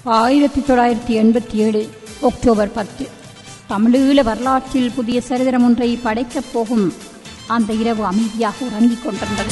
ஆயிரத்தி தொள்ளாயிரத்தி எண்பத்தி ஏழு அக்டோபர் பத்து தமிழீழ வரலாற்றில் புதிய சரித்திரம் ஒன்றை படைக்கப் போகும் அந்த இரவு அமைதியாக உறங்கிக் கொண்டிருந்தது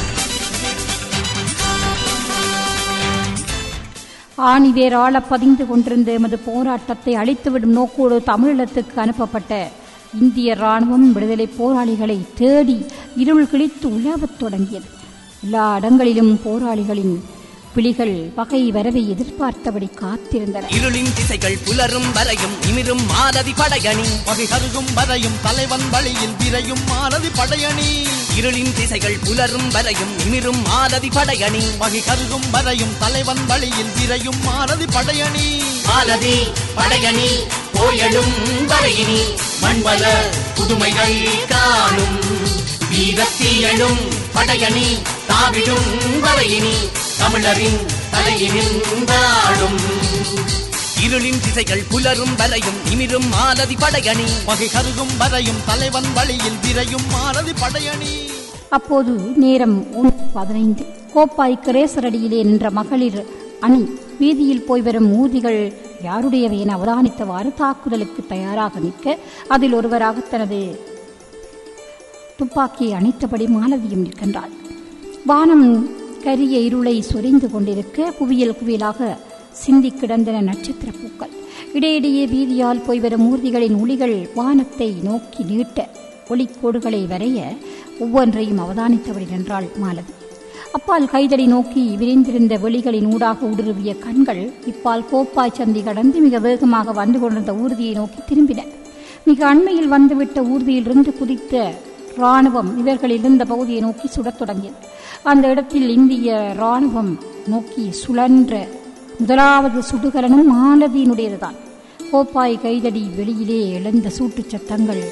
ஆணிவேர் ஆள பதிந்து கொண்டிருந்த எமது போராட்டத்தை அழித்துவிடும் நோக்கோடு தமிழீழத்துக்கு அனுப்பப்பட்ட இந்திய ராணுவம் விடுதலை போராளிகளை தேடி இருள் கிழித்து உலாவத் தொடங்கியது எல்லா இடங்களிலும் போராளிகளின் விழிகள் பகை வரவை எதிர்பார்த்தபடி காத்திருந்தன இருளின் திசைகள் புலரும் வரையும் நிமிரும் மாலதி படையணி பகை கருகும் வரையும் தலைவன் வழியில் விரையும் மாலதி படையணி இருளின் திசைகள் புலரும் வரையும் நிமிரும் மாலதி படையணி பகை கருகும் வரையும் தலைவன் வழியில் விரையும் மாலதி படையணி மாலதி படையணி போயலும் வரையினி மண்வல புதுமைகள் காணும் வீரத்தீயலும் படையணி தாவிடும் வரையினி தமிழரின் தலையினில் வாழும் இருளின் திசைகள் புலரும் வரையும் நிமிரும் மாலதி படையணி பகை கருகும் வரையும் தலைவன் வழியில் விரையும் மாலதி படையணி அப்போது நேரம் ஒன்று பதினைந்து கோப்பாய் கிரேசரடியிலே நின்ற மகளிர் அணி வீதியில் போய் வரும் ஊர்திகள் யாருடையவை என அவதானித்தவாறு தாக்குதலுக்கு தயாராக நிற்க அதில் ஒருவராக தனது துப்பாக்கியை அணைத்தபடி மாலதியும் நிற்கின்றாள் வானம் கரிய இருளை சொரிந்து கொண்டிருக்க குவியல் குவியலாக சிந்தி கிடந்தன நட்சத்திர பூக்கள் இடையிடையே வீதியால் போய் வரும் ஊர்திகளின் ஒளிகள் வானத்தை நோக்கி நீட்ட ஒளிக்கோடுகளை வரைய ஒவ்வொன்றையும் அவதானித்தபடி நின்றாள் மாலதி அப்பால் கைதடி நோக்கி விரிந்திருந்த வெளிகளின் ஊடாக ஊடுருவிய கண்கள் இப்பால் கோப்பாய் சந்தி கடந்து மிக வேகமாக வந்து கொண்டிருந்த ஊர்தியை நோக்கி திரும்பின மிக அண்மையில் வந்துவிட்ட ஊர்தியிலிருந்து குதித்த ராணுவம் இவர்கள் இருந்த பகுதியை நோக்கி சுடத் தொடங்கியது அந்த இடத்தில் இந்திய ராணுவம் நோக்கி சுழன்ற முதலாவது சுடுகலனும் மாலதியினுடையதுதான் கோப்பாய் கைதடி வெளியிலே எழுந்த சூட்டுச் சத்தங்கள்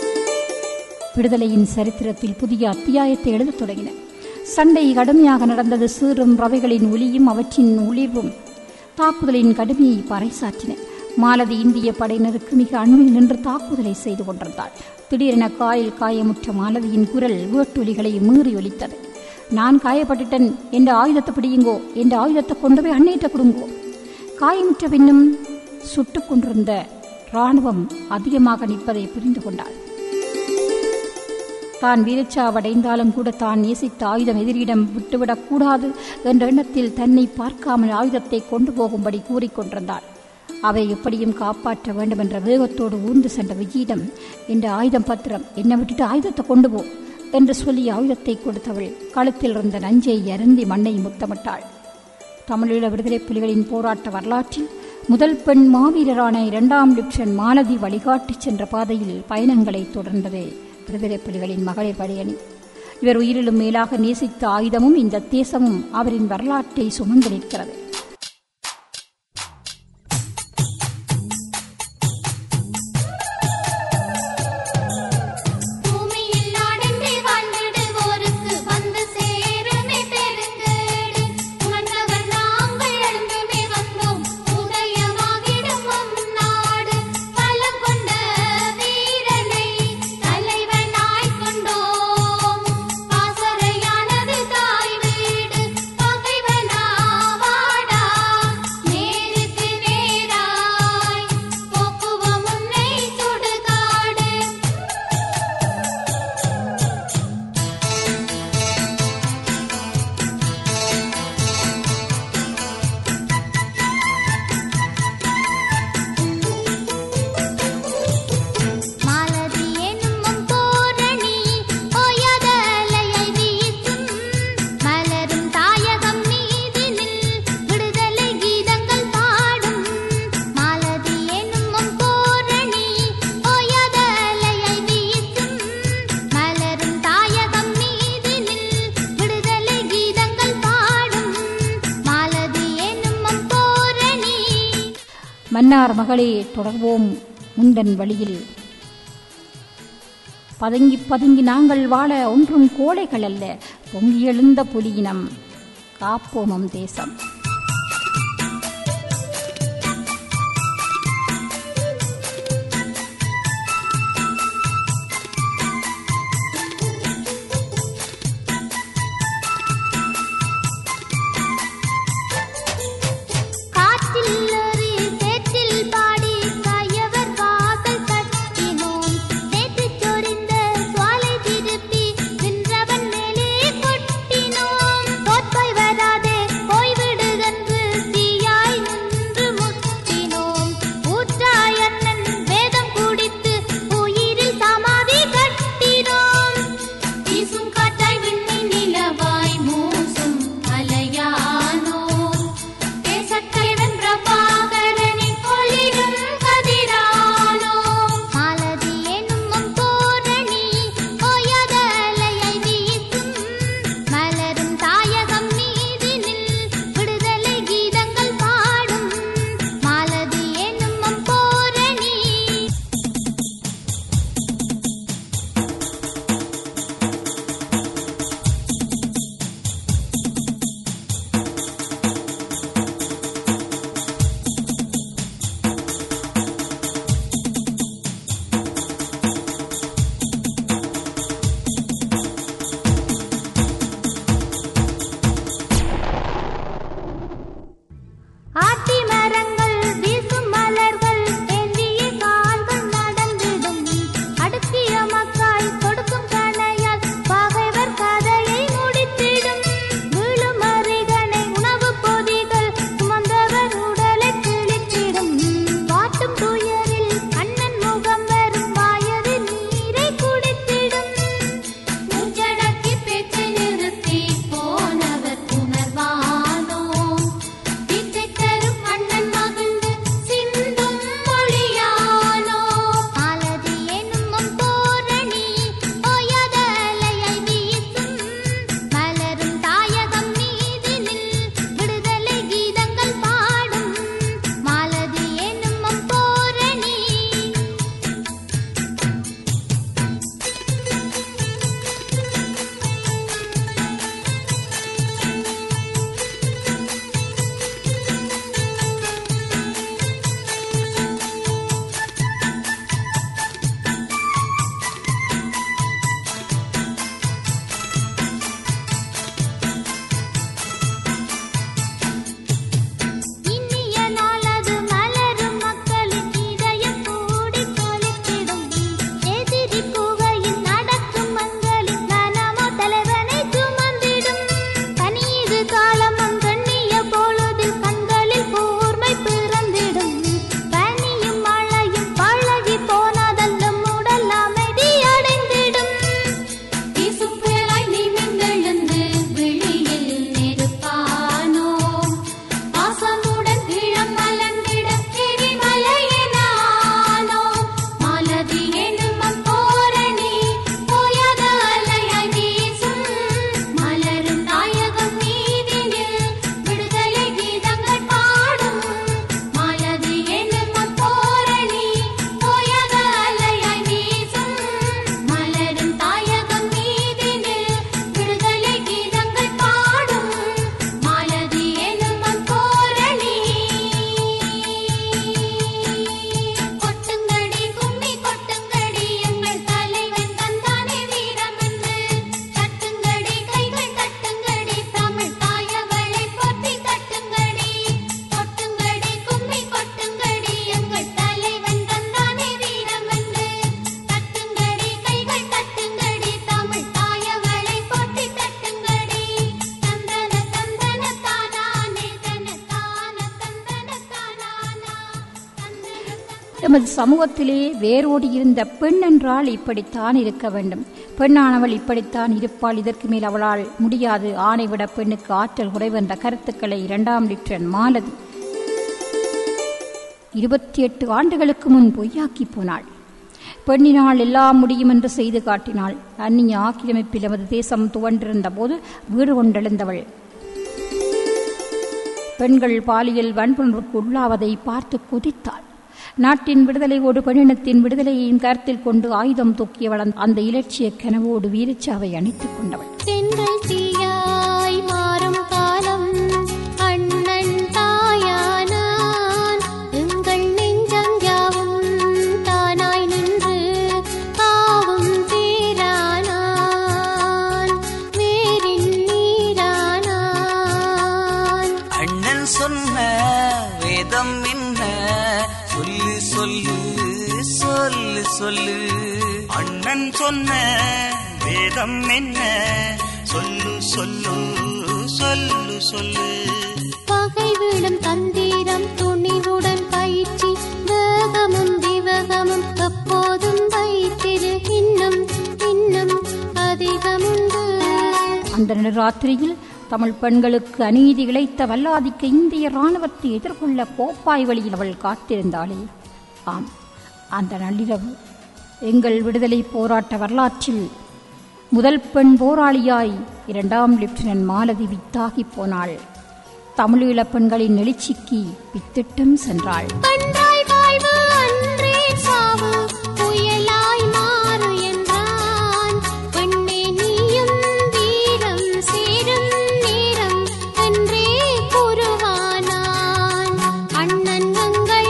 விடுதலையின் சரித்திரத்தில் புதிய அத்தியாயத்தை எழுதத் தொடங்கின சண்டை கடுமையாக நடந்தது சீரும் ரவைகளின் ஒலியும் அவற்றின் ஒளிர்வும் தாக்குதலின் கடுமையை பறைசாற்றின மாலதி இந்திய படையினருக்கு மிக அண்மையில் நின்று தாக்குதலை செய்து கொண்டிருந்தாள் திடீரென காலில் காயமுற்ற மாலதியின் குரல் வேட்டொலிகளை மீறி ஒலித்தது நான் காயப்பட்டுட்டேன் என்ற ஆயுதத்தை பிடியுங்கோ என்ற ஆயுதத்தை கொண்டு போய் அண்ணேற்ற கொடுங்கோ காயமுற்ற பின்னும் சுட்டுக் கொண்டிருந்த ராணுவம் அதிகமாக நிற்பதை புரிந்து கொண்டாள் தான் வீரச்சாவடைந்தாலும் கூட தான் நேசித்த ஆயுதம் எதிரியிடம் விட்டுவிடக்கூடாது என்ற எண்ணத்தில் தன்னை பார்க்காமல் ஆயுதத்தை கொண்டு போகும்படி கூறிக்கொண்டிருந்தாள் அவை எப்படியும் காப்பாற்ற வேண்டும் என்ற வேகத்தோடு ஊர்ந்து சென்ற விஜயிடம் இந்த ஆயுதம் பத்திரம் என்னை விட்டுட்டு ஆயுதத்தை கொண்டு போ என்று சொல்லி ஆயுதத்தை கொடுத்தவள் கழுத்தில் இருந்த நஞ்சை அருந்தி மண்ணை முத்தமிட்டாள் தமிழீழ விடுதலை புலிகளின் போராட்ட வரலாற்றில் முதல் பெண் மாவீரரான இரண்டாம் லிப்ஷன் மாலதி வழிகாட்டிச் சென்ற பாதையில் பயணங்களை தொடர்ந்தது விடுதலை புலிகளின் மகளிர் படையணி இவர் உயிரிலும் மேலாக நேசித்த ஆயுதமும் இந்த தேசமும் அவரின் வரலாற்றை சுமந்து நிற்கிறது பூமியில் நாடென்றே வாழ்ந்திடுவோருக்கு வந்து சேருமே பெருங்கேடு. உணர்ந்தவர் நாங்கள் எழுந்துமே வந்தோம். உதயமாகிடும் நாடு. பலம் கொண்ட வீரனை தலைவனாய்க் கொண்டோம். பாசறையானது தாய் வீடு. பகைவனா வாடா. நேருக்கு நேராய் போக்குவோம் உன்னை சுடுகாடு மாலதி எனும் தோரணி ஓயாத அலையை வீசும் மலரும் தாயகம் மீதினில் விடுதலை கீதங்கள் பாடும் மாலதி எனும் தோரணி ஓயாத அலையை வீசும் மலரும் தாயகம் மீதினில் விடுதலை கீதங்கள் பாடும் மாலதி எனும் தோரணி மன்னார் மகளே தொடர்வோம் உந்தன் வழியில் பதுங்கி பதுங்கி நாங்கள் வாழ ஒன்றும் கோழைகள் அல்ல பொங்கி எழுந்த புலியினம் காப்போமம் தேசம் காற்றில் எமது சமூகத்திலே வேரோடி இருந்த பெண் என்றால் இப்படித்தான் இருக்க வேண்டும் பெண்ணானவள் இப்படித்தான் இருப்பாள் இதற்கு மேல் அவளால் முடியாது ஆணை விட பெண்ணுக்கு ஆற்றல் குறைவென்ற கருத்துக்களை இரண்டாம் லிப்டன் மாலதி இருபத்தி எட்டு ஆண்டுகளுக்கு முன் பொய்யாக்கி போனாள் பெண்ணினால் எல்லாம் முடியும் என்று செய்து காட்டினாள் அந்நிய ஆக்கிரமிப்பில் எமது தேசம் துவண்டிருந்த போது வீடு கொண்டெழுந்தவள் பெண்கள் பாலியல் வன்புணர்வுக்கு உள்ளாவதை பார்த்து குதித்தாள் நாட்டின் விடுதலையோடு பெண்ணினத்தின் விடுதலையையும் கருத்தில் கொண்டு ஆயுதம் தூக்கியவள் அந்த இலட்சிய கனவோடு வீரச்சாவை அணைத்துக் கொண்டவள் தென்றல் தீயாய் மாறும் காலம் அண்ணன் தாயானான் எங்கள் நெஞ்சம் யாவும் தானாய் நின்று காவும் தீரானான் வேரின் நீரானான் அண்ணன் சொன்ன வேதம் என்ன சொல்லு சொல்லு சொல்லு சொல்லு அண்ணன் சொன்ன வேதம் என்ன சொல்லு சொல்லு சொல்லு சொல்லு பகை விழும் தந்திரம் துணிவுடன் பயிற்சி வேகமும் திவகமும் எப்போதும் வைத்திரு இன்னும் இன்னும் அதிகமுண்டு அந்த நடுராத்திரியில் தமிழ் பெண்களுக்கு அநீதி இழைத்த வல்லாதிக்க இந்திய இராணுவத்தை எதிர்கொள்ள போப்பாய் வழியில் அவள் காத்திருந்தாளே ஆம் அந்த நள்ளிரவு எங்கள் விடுதலை போராட்ட வரலாற்றில் முதல் பெண் போராளியாய் இரண்டாம் லெப்டினன்ட் மாலதி வித்தாகிப் போனாள் தமிழீழ பெண்களின் எழுச்சிக்கு வித்திட்டும் சென்றாள் அன்றாய் வாழ்வு அன்றே சாவு புயலாய் மாறு என்றான் பெண்ணே நீயும் வீரம் சேரும் நேரம் என்றே கூறுவானான் அண்ணன் எங்கள்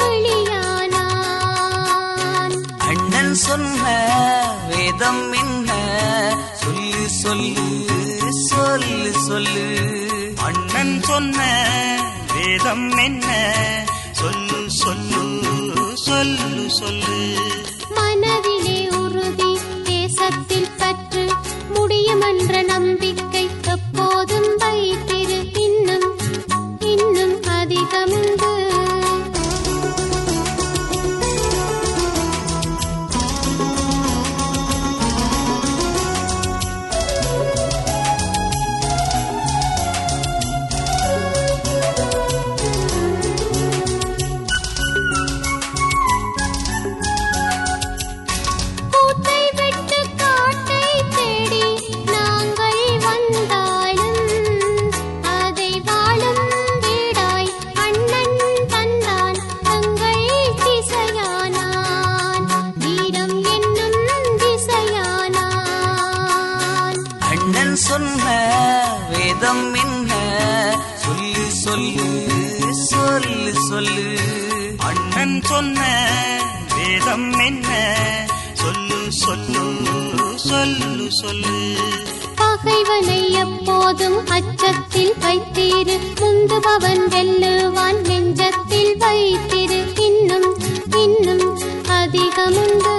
வெளியானான் அண்ணன் சொன்ன வேதம் என்ன சொல்லு சொல்லு சொல்லு சொல்லு அண்ணன் சொன்ன வேதம் என்ன சொல்லு சொல்லு சொல்லு சொல்லு மனதிலே உறுதி தேசத்தில் பற்று முடியுமென்ற நம்பிக்கை எப்போதும் வைத்திரு இன்னும் இன்னும் அதிகமுண்டு கூட்டை விட்டு காட்டை தேடி நாங்கள் வந்தாலும் அதை வாழும் வீடாய் அண்ணன் தந்தான் எங்கள் திசையானான் வீரம் என்னும் திசையானான் அண்ணன் சொன்ன வேதம் என்ன சொல்லு சொல்லு சொல்லு சொல்லு அண்ணன் சொன்ன வேதம் என்ன சொல்லு சொல்லு சொல்லு சொல்லு பகைவனை எப்போதும் அச்சத்தில் வைத்திரு முந்துபவன் வெல்லுவான் நெஞ்சத்தில் வைத்திரு இன்னும் இன்னும் அதிகமுண்டு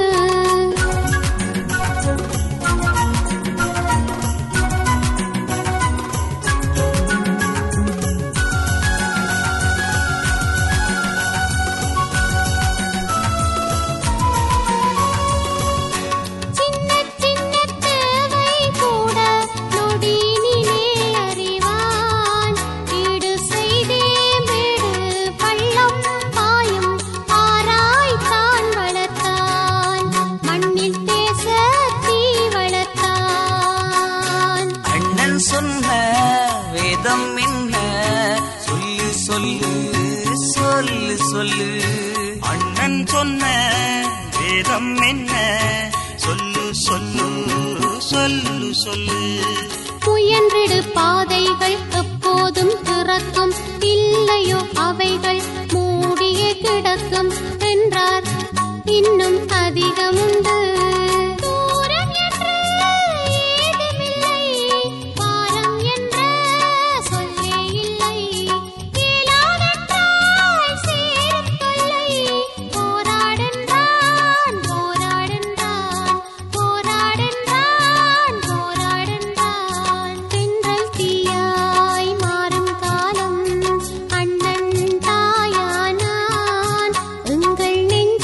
சின்ன சின்ன தேவை கூட நொடியினிலே அறிவான் ஈடு செய்தே வீடு பள்ளம் பாயும் ஆராய் தான் வளர்த்தான் மண்ணில் தேச தீ வளர்த்தான் அண்ணன் சொன்ன வேதம் என்ன சொல்லு சொல்லு சொல்லு சொல்லு அண்ணன் சொன்ன வேதம் என்ன சொல்லு சொல்லு சொல்லு சொல்லு முயன்றிடு பாதைகள் எப்போதும் திறக்கும் இல்லையோ அவைகள் மூடியே கிடக்கும் என்றார் இன்னும் அதிகமுண்டு தூரம் என்று ஏதுமில்லை பாரம் என்ற சொல்லே இல்லை இயலாதென்றால் சேரும் தொல்லை போராடென்றான் போராடென்றான் போராடென்றான் போராடென்றான் தென்றல் தீயாய் மாறும் காலம் அண்ணன் தாயானான் எங்கள் நெஞ்சம்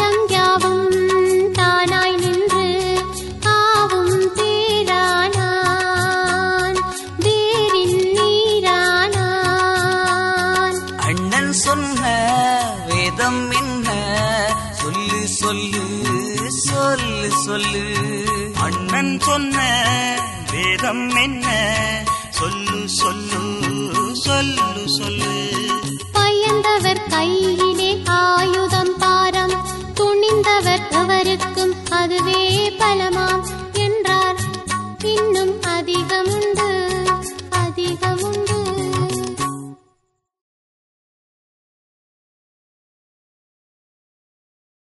சொல்லு சொல்லு அண்ணன் சொன்ன வேதம் என்ன சொல்லு சொல்லு சொல்லு சொல்லு பயந்தவர் கையிலே ஆயுதம் பாரம் துணிந்தவர் எவருக்கும் அதுவே பலமாம் என்றார் இன்னும் அதிகமுண்டு